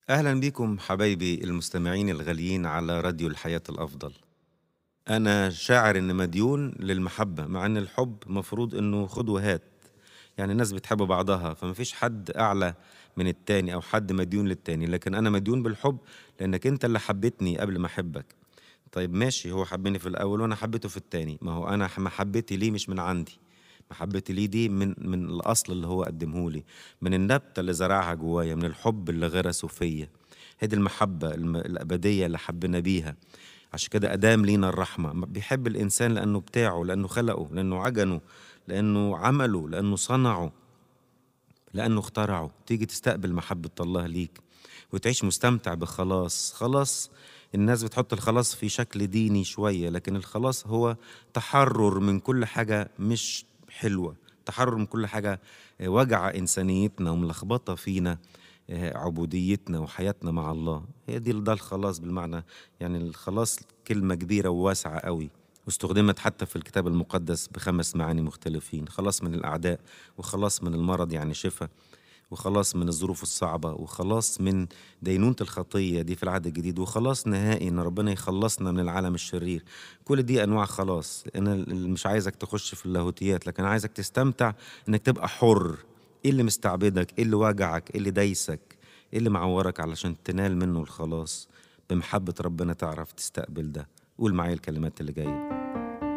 أهلا بكم حبايبي المستمعين الغاليين على راديو الحياة الأفضل أنا شاعر إن مديون للمحبة مع إن الحب مفروض إنه خد وهات يعني الناس بتحب بعضها فمفيش حد أعلى من التاني أو حد مديون للتاني لكن أنا مديون بالحب لأنك أنت اللي حبيتني قبل ما أحبك طيب ماشي هو حبني في الأول وأنا حبيته في التاني ما هو أنا محبتي ليه مش من عندي محبتي ليه دي من من الاصل اللي هو قدمه لي من النبته اللي زرعها جوايا من الحب اللي غرسه فيا هي دي المحبه الم- الابديه اللي حبنا بيها عشان كده ادام لينا الرحمه بيحب الانسان لانه بتاعه لانه خلقه لانه عجنه لانه عمله لانه صنعه لأنه اخترعه تيجي تستقبل محبة الله ليك وتعيش مستمتع بخلاص خلاص الناس بتحط الخلاص في شكل ديني شوية لكن الخلاص هو تحرر من كل حاجة مش حلوة تحرر من كل حاجة آه، وجع إنسانيتنا وملخبطة فينا آه، عبوديتنا وحياتنا مع الله هي دي ده الخلاص بالمعنى يعني الخلاص كلمة كبيرة وواسعة قوي واستخدمت حتى في الكتاب المقدس بخمس معاني مختلفين خلاص من الأعداء وخلاص من المرض يعني شفاء وخلاص من الظروف الصعبة وخلاص من دينونة الخطية دي في العهد الجديد وخلاص نهائي إن ربنا يخلصنا من العالم الشرير كل دي أنواع خلاص أنا مش عايزك تخش في اللاهوتيات لكن عايزك تستمتع إنك تبقى حر إيه اللي مستعبدك إيه اللي وجعك إيه اللي دايسك إيه اللي معورك علشان تنال منه الخلاص بمحبة ربنا تعرف تستقبل ده قول معايا الكلمات اللي جايه